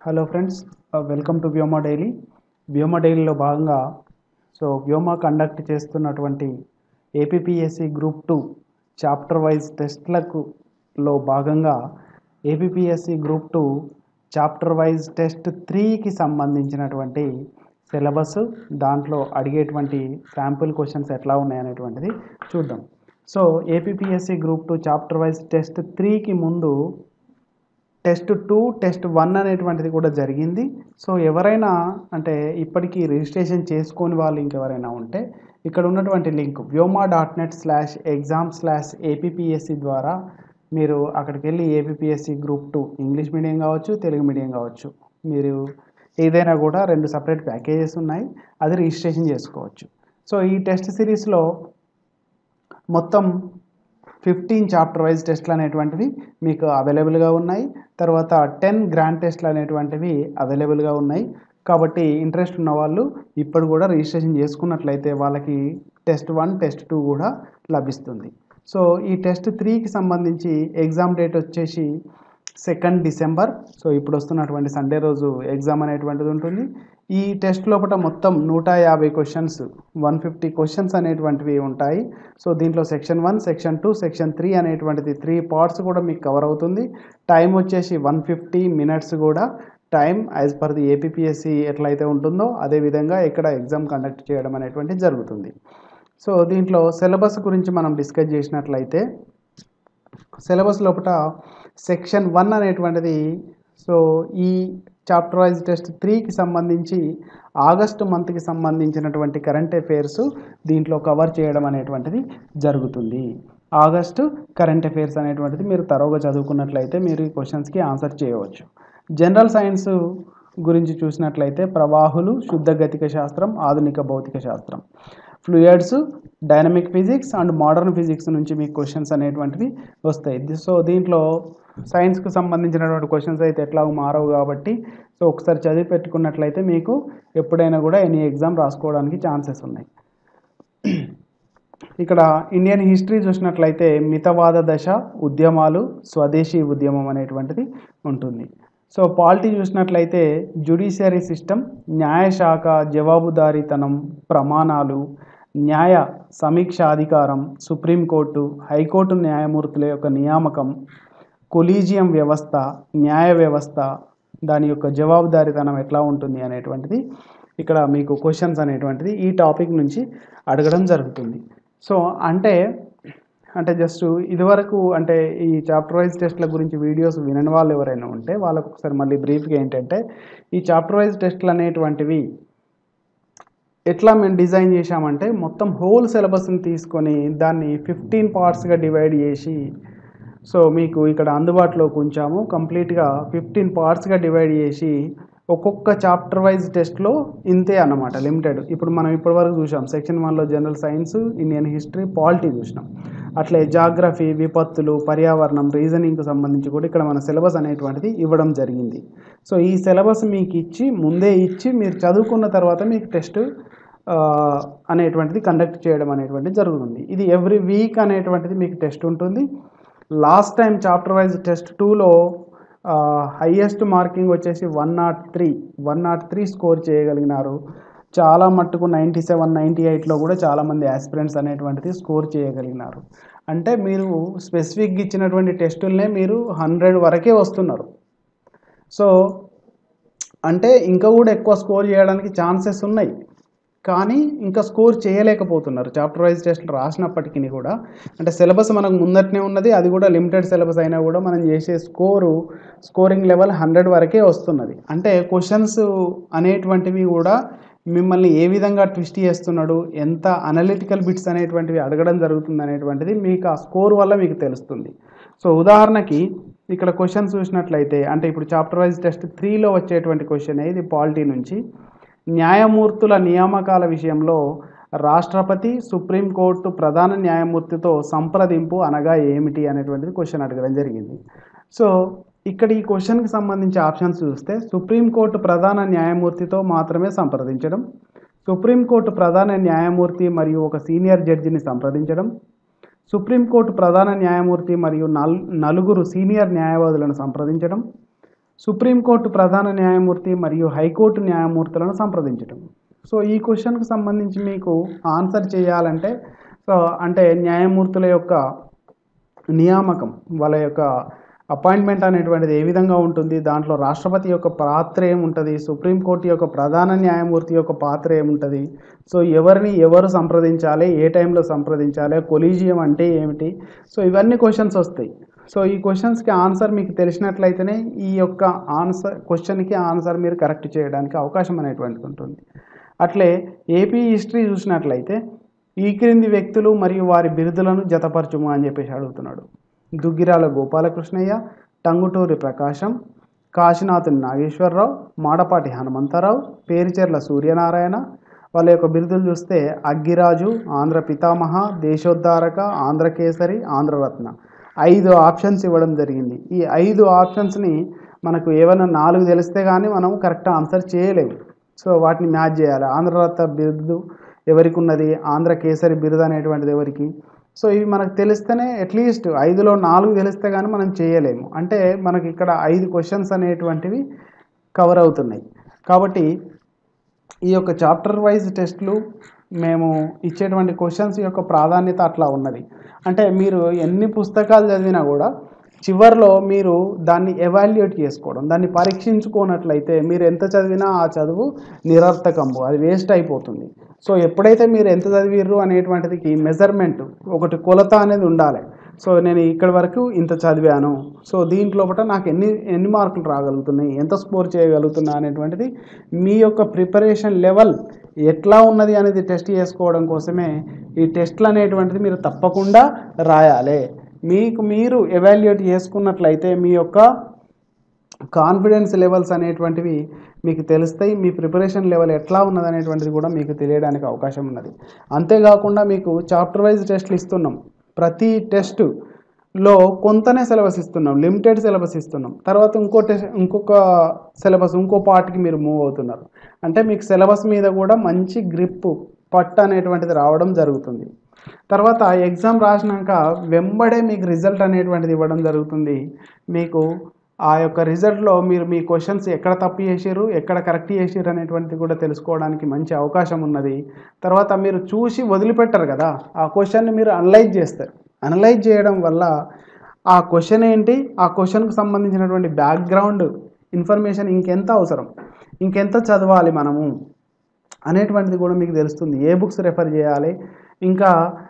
hello friends welcome to Vyoma daily Vyoma డైలీలో భాగంగా so Vyoma conduct చేస్తున్నటువంటి APPSC group two chapter wise టెస్ట్లకు లో భాగంగా APPSC group two chapter wise test త్రీకి సంబంధించినటువంటి సిలబస్ దాంట్లో అడిగేటువంటి శాంపుల్ క్వశ్చన్స్ ఎట్లా ఉన్నాయనేటువంటిది చూద్దాం so APPSC group two chapter wise test త్రీకి ముందు టెస్ట్ టూ టెస్ట్ వన్ అనేటువంటిది కూడా జరిగింది సో ఎవరైనా అంటే ఇప్పటికీ రిజిస్ట్రేషన్ చేసుకొని వాళ్ళు ఇంకెవరైనా ఉంటే ఇక్కడ ఉన్నటువంటి link Vyoma dot net slash exam slash APPSC ద్వారా మీరు అక్కడికి వెళ్ళి APPSC group two English medium కావచ్చు తెలుగు మీడియం కావచ్చు మీరు ఏదైనా కూడా రెండు సపరేట్ ప్యాకేజెస్ ఉన్నాయి అది రిజిస్ట్రేషన్ చేసుకోవచ్చు సో ఈ టెస్ట్ సిరీస్లో మొత్తం ఫిఫ్టీన్ చాప్టర్ వైజ్ టెస్ట్లు అనేటువంటివి మీకు అవైలబుల్గా ఉన్నాయి తర్వాత టెన్ గ్రాండ్ టెస్ట్లు అనేటువంటివి అవైలబుల్గా ఉన్నాయి కాబట్టి ఇంట్రెస్ట్ ఉన్న వాళ్ళు ఇప్పుడు కూడా రిజిస్ట్రేషన్ చేసుకున్నట్లయితే వాళ్ళకి టెస్ట్ వన్ టెస్ట్ టూ కూడా లభిస్తుంది సో ఈ టెస్ట్ త్రీకి సంబంధించి ఎగ్జామ్ డేట్ వచ్చేసి సెకండ్ డిసెంబర్ సో ఇప్పుడు వస్తున్నటువంటి సండే రోజు ఎగ్జామ్ అనేటువంటిది ఉంటుంది ఈ టెస్ట్ లోపల మొత్తం నూట యాభై క్వశ్చన్స్ వన్ ఫిఫ్టీ క్వశ్చన్స్ అనేటువంటివి ఉంటాయి సో దీంట్లో section one section two section three అనేటువంటిది త్రీ పార్ట్స్ కూడా మీకు కవర్ అవుతుంది టైం వచ్చేసి వన్ ఫిఫ్టీ మినిట్స్ కూడా time as per the APSC ఎట్లయితే ఉంటుందో అదే విధంగా ఇక్కడ ఎగ్జామ్ కండక్ట్ చేయడం అనేటువంటిది జరుగుతుంది సో దీంట్లో సిలబస్ గురించి మనం డిస్కస్ చేసినట్లయితే సిలబస్ లోపల సెక్షన్ వన్ అనేటువంటిది సో ఈ చాప్టర్ వైజ్ టెస్ట్ త్రీకి సంబంధించి ఆగస్టు మంత్కి సంబంధించినటువంటి కరెంట్ అఫైర్స్ దీంట్లో కవర్ చేయడం అనేటువంటిది జరుగుతుంది ఆగస్టు కరెంట్ అఫైర్స్ అనేటువంటిది మీరు తరోగా చదువుకున్నట్లయితే మీరు ఈ క్వశ్చన్స్కి ఆన్సర్ చేయవచ్చు జనరల్ సైన్స్ గురించి చూసినట్లయితే ప్రవాహులు శుద్ధ గతిక శాస్త్రం ఆధునిక భౌతిక శాస్త్రం fluids dynamic physics and modern physics నుంచి మీకు క్వశ్చన్స్ అనేటువంటివి వస్తాయి సో దీంట్లో సైన్స్కి సంబంధించినటువంటి క్వశ్చన్స్ అయితే ఎట్లా మారవు కాబట్టి సో ఒకసారి చదివి పెట్టుకున్నట్లయితే మీకు ఎప్పుడైనా కూడా ఎనీ ఎగ్జామ్ రాసుకోవడానికి ఛాన్సెస్ ఉన్నాయి ఇక్కడ ఇండియన్ హిస్టరీ చూసినట్లయితే మితవాద దశ ఉద్యమాలు స్వదేశీ ఉద్యమం అనేటువంటిది ఉంటుంది సో పాలిటీ చూసినట్లయితే జ్యుడిషియరీ సిస్టమ్ న్యాయశాఖ జవాబుదారీతనం ప్రమాణాలు న్యాయ సమీక్షాధికారం సుప్రీంకోర్టు హైకోర్టు న్యాయమూర్తుల యొక్క నియామకం కొలీజియం వ్యవస్థ న్యాయ వ్యవస్థ దాని యొక్క జవాబుదారీతనం ఎట్లా ఉంటుంది అనేటువంటిది ఇక్కడ మీకు క్వశ్చన్స్ అనేటువంటిది ఈ టాపిక్ నుంచి అడగడం జరుగుతుంది సో అంటే అంటే జస్ట్ ఇదివరకు అంటే ఈ చాప్టర్ వైజ్ టెస్ట్ల గురించి వీడియోస్ వినని వాళ్ళు ఎవరైనా ఉంటే వాళ్ళకు ఒకసారి మళ్ళీ బ్రీఫ్గా ఏంటంటే ఈ చాప్టర్ వైజ్ టెస్ట్లు అనేటువంటివి ఎట్లా మేము డిజైన్ చేశామంటే మొత్తం హోల్ సిలబస్ని తీసుకొని దాన్ని ఫిఫ్టీన్ పార్ట్స్గా డివైడ్ చేసి సో మీకు ఇక్కడ అందుబాటులోకి ఉంచాము కంప్లీట్గా ఫిఫ్టీన్ పార్ట్స్గా డివైడ్ చేసి ఒక్కొక్క చాప్టర్ వైజ్ టెస్ట్లో ఇంతే అన్నమాట లిమిటెడ్ ఇప్పుడు మనం ఇప్పటివరకు చూసాం సెక్షన్ వన్లో general science Indian history polity చూసినాం అట్లే జాగ్రఫీ విపత్తులు పర్యావరణం రీజనింగ్కి సంబంధించి కూడా ఇక్కడ మన సిలబస్ అనేటువంటిది ఇవ్వడం జరిగింది సో ఈ సిలబస్ మీకు ఇచ్చి ముందే ఇచ్చి మీరు చదువుకున్న తర్వాత మీకు టెస్ట్ అనేటువంటిది కండక్ట్ చేయడం అనేటువంటిది జరుగుతుంది ఇది ఎవ్రీ వీక్ అనేటువంటిది మీకు టెస్ట్ ఉంటుంది last time chapter wise test టూలో హయ్యెస్ట్ మార్కింగ్ వచ్చేసి one not three one not three score చేయగలిగినారు చాలా మట్టుకు నైంటీ సెవెన్ నైంటీ ఎయిట్లో కూడా చాలామంది ఆస్పిరెంట్స్ అనేటువంటిది స్కోర్ చేయగలిగినారు అంటే మీరు స్పెసిఫిక్గా ఇచ్చినటువంటి టెస్టులనే మీరు హండ్రెడ్ వరకే వస్తున్నారు సో అంటే ఇంకా కూడా ఎక్కువ స్కోర్ చేయడానికి ఛాన్సెస్ ఉన్నాయి కానీ ఇంకా స్కోర్ చేయలేకపోతున్నారు చాప్టర్ వైజ్ టెస్ట్లు రాసినప్పటికీ కూడా అంటే సిలబస్ మనకు ముందటనే ఉన్నది అది కూడా లిమిటెడ్ సిలబస్ అయినా కూడా మనం చేసే స్కోరు స్కోరింగ్ లెవెల్ హండ్రెడ్ వరకే వస్తున్నది అంటే క్వశ్చన్స్ అనేటువంటివి కూడా మిమ్మల్ని ఏ విధంగా ట్విస్ట్ చేస్తున్నాడు ఎంత అనలిటికల్ బిట్స్ అనేటువంటివి అడగడం జరుగుతుంది అనేటువంటిది మీకు ఆ స్కోర్ వల్ల మీకు తెలుస్తుంది సో ఉదాహరణకి ఇక్కడ క్వశ్చన్స్ చూసినట్లయితే అంటే ఇప్పుడు చాప్టర్ వైజ్ టెస్ట్ త్రీలో వచ్చేటువంటి క్వశ్చన్ ఇది పాలిటీ నుంచి న్యాయమూర్తుల నియామకాల విషయంలో రాష్ట్రపతి సుప్రీంకోర్టు ప్రధాన న్యాయమూర్తితో సంప్రదింపు అనగా ఏమిటి అనేటువంటిది క్వశ్చన్ అడగడం జరిగింది సో ఇక్కడ ఈ క్వశ్చన్కి సంబంధించి ఆప్షన్స్ చూస్తే సుప్రీంకోర్టు ప్రధాన న్యాయమూర్తితో మాత్రమే సంప్రదించడం సుప్రీంకోర్టు ప్రధాన న్యాయమూర్తి మరియు ఒక సీనియర్ జడ్జిని సంప్రదించడం సుప్రీంకోర్టు ప్రధాన న్యాయమూర్తి మరియు నల్ నలుగురు సీనియర్ న్యాయవాదులను సంప్రదించడం సుప్రీంకోర్టు ప్రధాన న్యాయమూర్తి మరియు హైకోర్టు న్యాయమూర్తులను సంప్రదించడం సో ఈ క్వశ్చన్కి సంబంధించి మీకు ఆన్సర్ చేయాలంటే సో అంటే న్యాయమూర్తుల యొక్క నియామకం వాళ్ళ యొక్క అపాయింట్మెంట్ అనేటువంటిది ఏ విధంగా ఉంటుంది దాంట్లో రాష్ట్రపతి యొక్క పాత్ర ఏముంటుంది సుప్రీంకోర్టు యొక్క ప్రధాన న్యాయమూర్తి యొక్క పాత్ర ఏముంటుంది సో ఎవరిని ఎవరు సంప్రదించాలి ఏ టైంలో సంప్రదించాలి కొలీజియం అంటే ఏమిటి సో ఇవన్నీ క్వశ్చన్స్ వస్తాయి సో ఈ క్వశ్చన్స్కి ఆన్సర్ మీకు తెలిసినట్లయితేనే ఈ యొక్క ఆన్సర్ క్వశ్చన్కి ఆన్సర్ మీరు కరెక్ట్ చేయడానికి అవకాశం అనేటువంటిది ఉంటుంది అట్లే ఏపీ హిస్టరీ చూసినట్లయితే ఈ క్రింది వ్యక్తులు మరియు వారి బిరుదులను జతపరచుము అని చెప్పేసి అడుగుతున్నాడు దుగ్గిరాల గోపాలకృష్ణయ్య టంగుటూరి ప్రకాశం కాశీనాథుని నాగేశ్వరరావు మాడపాటి హనుమంతరావు పేరుచెర్ల సూర్యనారాయణ వాళ్ళ యొక్క బిరుదులు చూస్తే అగ్గిరాజు ఆంధ్ర పితామహ దేశోద్ధారక ఆంధ్రకేసరి ఆంధ్రరత్న ఐదు ఆప్షన్స్ ఇవ్వడం జరిగింది ఈ ఐదు ఆప్షన్స్ని మనకు ఏమైనా నాలుగు తెలిస్తే కానీ మనం కరెక్ట్ ఆన్సర్ చేయలేము సో వాటిని మ్యాచ్ చేయాలి ఆంధ్రరత్న బిరుదు ఎవరికి ఉన్నది ఆంధ్ర కేసరి బిరుదు అనేటువంటిది ఎవరికి సో ఇవి మనకు తెలిస్తేనే అట్లీస్ట్ ఐదులో నాలుగు తెలిస్తే కానీ మనం చేయలేము అంటే మనకి ఇక్కడ ఐదు క్వశ్చన్స్ అనేటువంటివి కవర్ అవుతున్నాయి కాబట్టి ఈ యొక్క చాప్టర్ వైజ్ టెస్ట్లు మేము ఇచ్చేటువంటి క్వశ్చన్స్ యొక్క ప్రాధాన్యత అట్లా ఉన్నది అంటే మీరు ఎన్ని పుస్తకాలు చదివినా కూడా చివరిలో మీరు దాన్ని ఎవాల్యుయేట్ చేసుకోవడం దాన్ని పరీక్షించుకోనట్లయితే మీరు ఎంత చదివినా ఆ చదువు నిరర్థకంబు అది వేస్ట్ అయిపోతుంది సో ఎప్పుడైతే మీరు ఎంత చదివిర్రు అనేటువంటిది మెజర్మెంట్ ఒకటి కొలత అనేది ఉండాలి సో నేను ఇక్కడి వరకు ఇంత చదివాను సో దీంట్లో పట నాకు ఎన్ని ఎన్ని మార్కులు రాగలుగుతున్నాయి ఎంత స్కోర్ చేయగలుగుతున్నా అనేటువంటిది మీ యొక్క ప్రిపరేషన్ లెవెల్ ఎట్లా ఉన్నది అనేది టెస్ట్ చేసుకోవడం కోసమే ఈ టెస్ట్లు అనేటువంటిది మీరు తప్పకుండా రాయాలి మీకు మీరు ఎవాల్యుయేట్ చేసుకున్నట్లయితే మీ యొక్క కాన్ఫిడెన్స్ లెవెల్స్ అనేటువంటివి మీకు తెలుస్తాయి మీ ప్రిపరేషన్ లెవెల్ ఎట్లా ఉన్నది అనేటువంటిది కూడా మీకు తెలియడానికి అవకాశం ఉన్నది అంతేకాకుండా మీకు చాప్టర్ వైజ్ టెస్ట్లు ఇస్తున్నాం ప్రతి టెస్టులో కొంతనే సిలబస్ ఇస్తున్నాం లిమిటెడ్ సిలబస్ ఇస్తున్నాం తర్వాత ఇంకో టెస్ట్ ఇంకొక సిలబస్ ఇంకో పార్ట్కి మీరు మూవ్ అవుతున్నారు అంటే మీకు సిలబస్ మీద కూడా మంచి గ్రిప్ పట్టు అనేటువంటిది రావడం జరుగుతుంది తర్వాత ఎగ్జామ్ రాసినాక వెంబడే మీకు రిజల్ట్ అనేటువంటిది ఇవ్వడం జరుగుతుంది మీకు ఆ యొక్క రిజల్ట్లో మీరు మీ క్వశ్చన్స్ ఎక్కడ తప్పు చేసారు ఎక్కడ కరెక్ట్ చేసారు అనేటువంటిది కూడా తెలుసుకోవడానికి మంచి అవకాశం ఉన్నది తర్వాత మీరు చూసి వదిలిపెట్టరు కదా ఆ క్వశ్చన్ని మీరు అనలైజ్ చేస్తారు అనలైజ్ చేయడం వల్ల ఆ క్వశ్చన్ ఏంటి ఆ క్వశ్చన్కి సంబంధించినటువంటి బ్యాక్గ్రౌండ్ ఇన్ఫర్మేషన్ ఇంకెంత అవసరం ఇంకెంత చదవాలి మనము అనేటువంటిది కూడా మీకు తెలుస్తుంది ఏ బుక్స్ రెఫర్ చేయాలి ఇంకా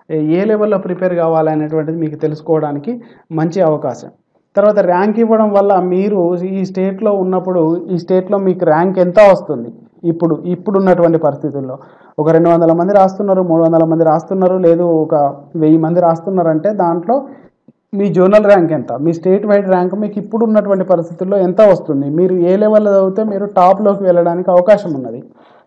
ఏ లెవెల్లో ప్రిపేర్ కావాలి అనేటువంటిది మీకు తెలుసుకోవడానికి మంచి అవకాశం తర్వాత ర్యాంక్ ఇవ్వడం వల్ల మీరు ఈ స్టేట్లో ఉన్నప్పుడు ఈ స్టేట్లో మీకు ర్యాంక్ ఎంత వస్తుంది ఇప్పుడు ఇప్పుడు ఉన్నటువంటి పరిస్థితుల్లో ఒక రెండు వందల మంది రాస్తున్నారు మూడు వందల మంది రాస్తున్నారు లేదు ఒక వెయ్యి మంది రాస్తున్నారంటే దాంట్లో మీ జోనల్ ర్యాంక్ ఎంత మీ స్టేట్ వైడ్ ర్యాంక్ మీకు ఇప్పుడు ఉన్నటువంటి పరిస్థితుల్లో ఎంత వస్తుంది మీరు ఏ లెవెల్లో చదివితే మీరు టాప్లోకి వెళ్ళడానికి అవకాశం ఉన్నది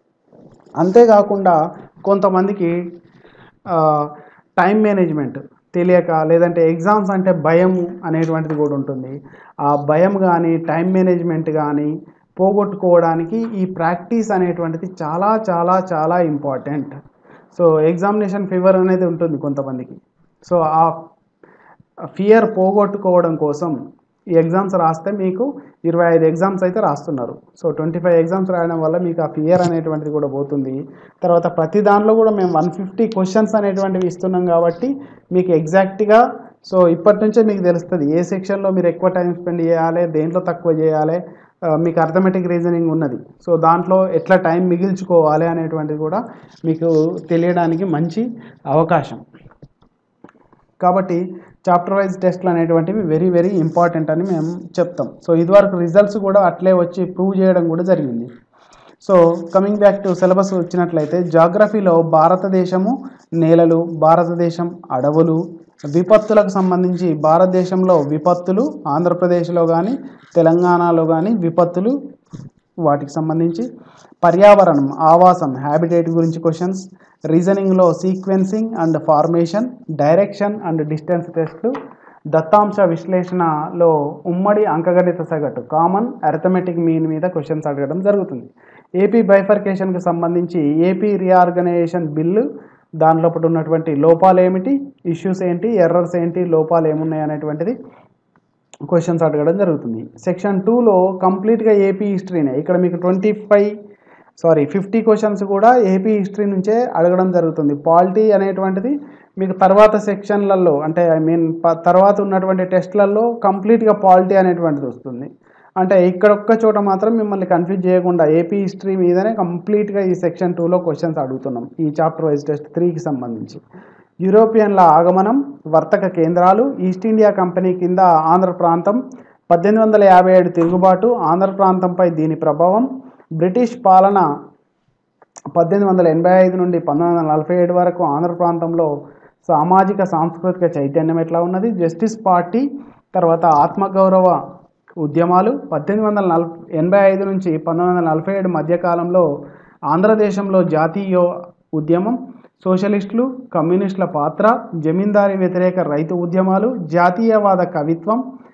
అంతేకాకుండా కొంతమందికి టైం మేనేజ్మెంట్ తెలియక లేదంటే ఎగ్జామ్స్ అంటే భయం అనేటువంటిది కూడా ఉంటుంది ఆ భయం కానీ టైం మేనేజ్మెంట్ కానీ పోగొట్టుకోవడానికి ఈ ప్రాక్టీస్ అనేటువంటిది చాలా చాలా చాలా ఇంపార్టెంట్ సో ఎగ్జామినేషన్ ఫీవర్ అనేది ఉంటుంది కొంతమందికి సో ఆ ఫియర్ పోగొట్టుకోవడం కోసం ఈ ఎగ్జామ్స్ రాస్తే మీకు ఇరవై ఐదు ఎగ్జామ్స్ అయితే రాస్తున్నారు సో ట్వంటీ ఫైవ్ ఎగ్జామ్స్ రాయడం వల్ల మీకు ఆ ఫియర్ అనేటువంటిది కూడా పోతుంది తర్వాత ప్రతి దానిలో కూడా మేము వన్ ఫిఫ్టీ క్వశ్చన్స్ అనేటువంటివి ఇస్తున్నాం కాబట్టి మీకు ఎగ్జాక్ట్గా సో ఇప్పటి నుంచే మీకు తెలుస్తుంది ఏ సెక్షన్లో మీరు ఎక్కువ టైం స్పెండ్ చేయాలి దేంట్లో తక్కువ చేయాలి ఆ, మీకు అర్థమెటిక్ రీజనింగ్ ఉన్నది సో దాంట్లో ఎట్లా టైం మిగిల్చుకోవాలి అనేటువంటిది కూడా మీకు తెలియడానికి మంచి అవకాశం కాబట్టి చాప్టర్ వైజ్ టెస్ట్లు అనేటువంటివి వెరీ వెరీ ఇంపార్టెంట్ అని మేము చెప్తాం సో ఇదివరకు రిజల్ట్స్ కూడా అట్లే వచ్చి ప్రూవ్ చేయడం కూడా జరిగింది so coming back to syllabus వచ్చినట్లయితే జాగ్రఫీలో భారతదేశము నేలలు భారతదేశం అడవులు విపత్తులకు సంబంధించి భారతదేశంలో విపత్తులు ఆంధ్రప్రదేశ్లో కానీ తెలంగాణలో కానీ విపత్తులు వాటికి సంబంధించి పర్యావరణం ఆవాసం హ్యాబిటేట్ గురించి క్వశ్చన్స్ రీజనింగ్లో sequencing and formation direction and distance టెస్ట్లు దత్తాంశ విశ్లేషణలో ఉమ్మడి అంకగణిత సగటు కామన్ అరిథమెటిక్ మీన్ మీద క్వశ్చన్స్ అడగడం జరుగుతుంది ఏపీ బైఫర్కేషన్కి సంబంధించి ఏపీ రీఆర్గనైజేషన్ బిల్లు దాని లోపల ఉన్నటువంటి లోపాలు ఏమిటి ఇష్యూస్ ఏంటి ఎర్రర్స్ ఏంటి లోపాలు ఏమున్నాయి అనేటువంటిది క్వశ్చన్స్ అడగడం జరుగుతుంది సెక్షన్ టూలో కంప్లీట్గా ఏపీ హిస్టరీనే ఇక్కడ మీకు twenty five sorry fifty questions కూడా ఏపీ హిస్టరీ నుంచే అడగడం జరుగుతుంది పాలిటీ అనేటువంటిది మీకు తర్వాత సెక్షన్లలో అంటే ఐ మీన్ తర్వాత ఉన్నటువంటి టెస్ట్లలో కంప్లీట్గా పాలిటీ అనేటువంటిది వస్తుంది అంటే ఇక్కడ ఒక్క చోట మాత్రం మిమ్మల్ని కన్ఫ్యూజ్ చేయకుండా ఏపీ హిస్టరీ మీదనే కంప్లీట్గా ఈ సెక్షన్ టూలో క్వశ్చన్స్ అడుగుతున్నాం ఈ చాప్టర్ వైజ్ టెస్ట్ త్రీకి సంబంధించి యూరోపియన్ల ఆగమనం వర్తక కేంద్రాలు ఈస్ట్ ఇండియా కంపెనీ కింద ఆంధ్ర ప్రాంతం పద్దెనిమిది వందల యాభై ఏడు తిరుగుబాటు ఆంధ్ర ప్రాంతంపై దీని ప్రభావం బ్రిటిష్ పాలన పద్దెనిమిది వందల ఎనభై ఐదు నుండి పంతొమ్మిది వందల నలభై ఏడు వరకు ఆంధ్ర ప్రాంతంలో సామాజిక సాంస్కృతిక చైతన్యం ఎట్లా ఉన్నది జస్టిస్ పార్టీ తర్వాత ఆత్మగౌరవ ఉద్యమాలు పద్దెనిమిది వందల నలభై ఎనభై ఐదు నుంచి పంతొమ్మిది వందల నలభై ఏడు మధ్యకాలంలో ఆంధ్రదేశంలో జాతీయ ఉద్యమం సోషలిస్టులు కమ్యూనిస్టుల పాత్ర జమీందారీ వ్యతిరేక రైతు ఉద్యమాలు జాతీయవాద కవిత్వం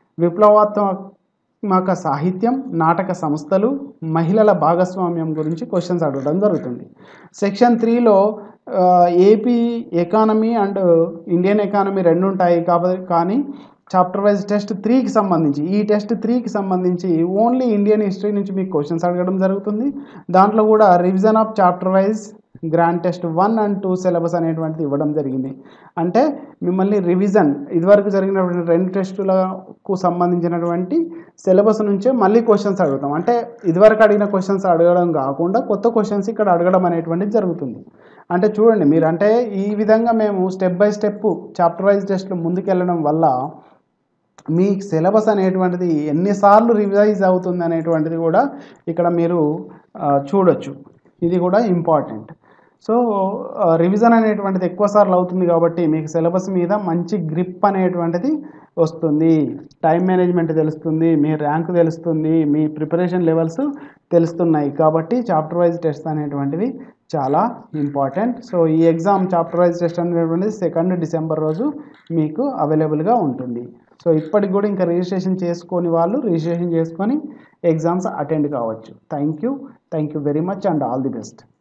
విప్లవాత్మక సాహిత్యం నాటక సంస్థలు మహిళల భాగస్వామ్యం గురించి క్వశ్చన్స్ అడగడం జరుగుతుంది సెక్షన్ త్రీలో AP economy and Indian economy రెండు ఉంటాయి కాబట్టి కానీ చాప్టర్ వైజ్ టెస్ట్ త్రీకి సంబంధించి ఈ టెస్ట్ త్రీకి సంబంధించి ఓన్లీ ఇండియన్ హిస్టరీ నుంచి మీకు క్వశ్చన్స్ అడగడం జరుగుతుంది దాంట్లో కూడా revision of chapter wise grand test one and two syllabus అనేటువంటిది ఇవ్వడం జరిగింది అంటే మిమ్మల్ని రివిజన్ ఇదివరకు జరిగినటువంటి రెండు టెస్టులకు సంబంధించినటువంటి సిలబస్ నుంచే మళ్ళీ క్వశ్చన్స్ అడుగుతాం అంటే ఇదివరకు అడిగిన క్వశ్చన్స్ అడగడం కాకుండా కొత్త క్వశ్చన్స్ ఇక్కడ అడగడం అనేటువంటిది జరుగుతుంది అంటే చూడండి మీరు అంటే ఈ విధంగా మేము step by step chapter wise టెస్ట్లు ముందుకెళ్ళడం వల్ల మీ సిలబస్ అనేటువంటిది ఎన్నిసార్లు రివైజ్ అవుతుంది అనేటువంటిది కూడా ఇక్కడ మీరు ఆ, చూడొచ్చు ఇది కూడా ఇంపార్టెంట్ సో రివిజన్ అనేటువంటిది ఎక్కువ సార్లు అవుతుంది కాబట్టి మీకు సిలబస్ మీద మంచి గ్రిప్ అనేటువంటిది వస్తుంది టైం మేనేజ్మెంట్ తెలుస్తుంది మీ ర్యాంక్ తెలుస్తుంది మీ ప్రిపరేషన్ లెవెల్స్ తెలుస్తున్నాయి కాబట్టి చాప్టర్ వైజ్ టెస్ట్ అనేటువంటివి చాలా ఇంపార్టెంట్ సో ఈ ఎగ్జామ్ చాప్టర్ వైజ్ టెస్ట్ అనేటువంటిది సెకండ్ డిసెంబర్ రోజు మీకు అవైలబుల్గా ఉంటుంది సో ఇప్పటికి కూడా ఇంకా రిజిస్ట్రేషన్ చేసుకొని వాళ్ళు రిజిస్ట్రేషన్ చేసుకొని ఎగ్జామ్స్ అటెండ్ కావచ్చు thank you thank you very much and all the best